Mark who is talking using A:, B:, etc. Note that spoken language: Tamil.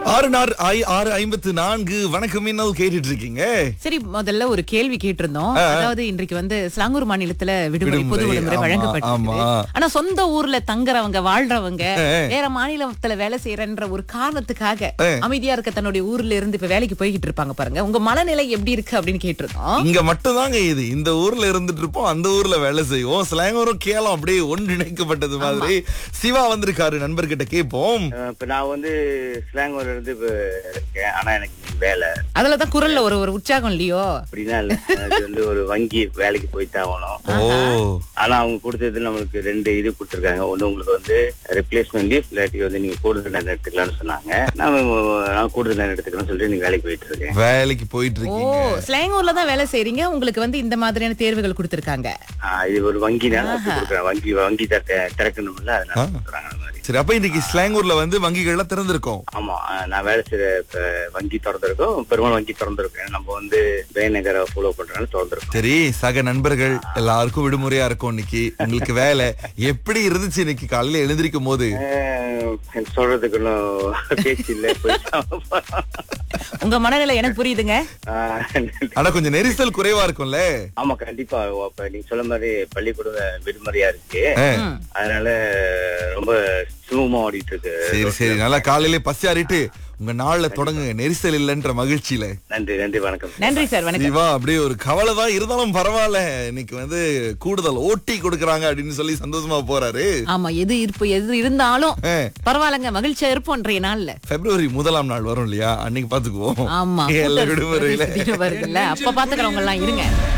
A: ஆறு நாறு ஐ- ஆறு ஐம்பத்து நான்கு வணக்கம் மின்னல் கேட்டுட்டு இருக்கீங்க
B: சரி முதல்ல ஒரு கேள்வி கேட்டிருந்தோம் அதாவது இன்றைக்கு வந்து ஸ்லாங்கூர் மாநிலத்துல விடுமுறை பொது
A: விடுமுறை,
B: விடுமுறை
A: ஆமா,
B: வழங்கப்பட்டிருக்கு
A: ஆமா.
B: ஆனா சொந்த ஊர்ல தங்குறவங்க வாழ்றவங்க வேற மாநிலத்துல வேலை செய்யறன்ற ஒரு காரணத்துக்காக அமைதியா இருக்க தன்னுடைய ஊர்ல இருந்து இப்ப வேலைக்கு போய்கிட்டு இருப்பாங்க பாருங்க உங்க மனநிலை எப்படி இருக்கு அப்படின்னு கேட்டிருந்தோம்
A: இங்க மட்டும்தாங்க இது இந்த ஊர்ல இருந்துட்டு இருப்போம் அந்த ஊர்ல வேலை செய்வோம் ஸ்லாங்கரும் கேளம் அப்படியே ஒன்றிணைக்கப்பட்டது மாதிரி சிவா வந்திருக்காரு நண்பர்கிட்ட கேட்போம்
C: அஹ் இப்ப நான் வந்து ஸ்லாங்கூர்ல இருந்து இப்ப இருக்கேன் ஆனா எனக்கு வேலை
B: அதுலதான் குரல்ல ஒரு ஒரு உற்சாகம் இல்லையோ
C: அப்படின்னா இல்ல அது வந்து ஒரு வங்கி வேலைக்கு போய்தான் ஆகணும்
A: ஓ
C: ஆனா அவங்க கொடுத்தது நம்மளுக்கு ரெண்டு இது கொடுத்துருக்காங்க ஒண்ணு உங்களுக்கு வந்து ரிப்ளேஸ்மெண்ட் லீவ் இல்லாட்டி வந்து நீங்க கூடுதல் நேரம் எடுத்துக்கலாம்னு சொன்னாங்க நான் நான் கூடுதல் நேரம் எடுத்துக்கலாம்னு சொல்லிட்டு நீங்க வேலைக்கு போயிட்டு இருக்கேன்
A: வேலைக்கு போயிட்டு
B: ஓ
A: இருக்கீங்க
B: ஸ்லாங்கூர்ல தான் வேலை செய்றீங்க உங்களுக்கு வந்து இந்த மாதிரியான தேர்வுகள் கொடுத்திருக்காங்க
C: ஆஹ் இது ஒரு வங்கி நேரம் கொடுக்குறேன் வங்கி வங்கி திற- திறக்கணும்ல அதனால கொடுக்குறாங்க அந்த மாதிரி
A: சரி அப்ப இன்னைக்கு ஸ்லாங்கூர்ல வந்து வங்கிகள்லாம் திறந்திருக்கோம்
C: ஆமா அஹ் நான் வேலை செய்யற இப்ப வங்கி திறந்திருக்கோம் பெரும்பாலும் வங்கி திறந்திருக்கேன் நம்ம வந்து பெயநகரை ஃபாலோ பண்றதுனால திறந்திருக்கோம்
A: சரி சக நண்பர்கள் எல்லாருக்கும் விடுமுறையா இருக்கும் இன்னைக்கு உங்களுக்கு வேலை எப்படி இருந்துச்சு இன்னைக்கு காலையில எழுந்திருக்கும் போது
C: அஹ் சொல்றதுக்கு ஒன்றும் பேச்சு இல்லை
B: உங்க மனநிலை எனக்கு புரியுதுங்க
A: ஆனா கொஞ்சம் நெரிசல் குறைவா இருக்கும்ல
C: ஆமா கண்டிப்பா அப்ப நீங்க சொல்ல மாதிரி பள்ளிக்கூடம் விடுமுறையா இருக்கு
A: ஆ.
C: அதனால ரொம்ப சுமூகமா ஓடிட்டு இருக்கு
A: சரி சரி நல்லா காலையிலே பசியாறிட்டு உங்க நாள்ல தொடங்குங்க நெரிசல் இல்லைன்ற மகிழ்ச்சியில
C: நன்றி நன்றி வணக்கம்
B: நன்றி சார் வணக்கம்
A: சிவா அப்படியே ஒரு கவலை தான் இருந்தாலும் பரவாயில்ல இன்னைக்கு வந்து கூடுதல் ஓட்டி கொடுக்கறாங்க அப்படின்னு சொல்லி சந்தோஷமா போறாரு
B: ஆமா எது இருப்பு எது இருந்தாலும்
A: ஆ.
B: பரவாயில்லங்க மகிழ்ச்சியா இருப்போம் இன்றைய நாள்ல
A: பிப்ரவரி முதலாம் நாள் வரும் இல்லையா அன்னைக்கு பாத்துக்குவோம்
B: ஆமா
A: எல்லா
B: கூட்டல்
A: விடுமுறையில
B: திடீர்னு வருதுல்ல அப்ப பாத்துக்கிறவங்க எல்லாம் இருங்க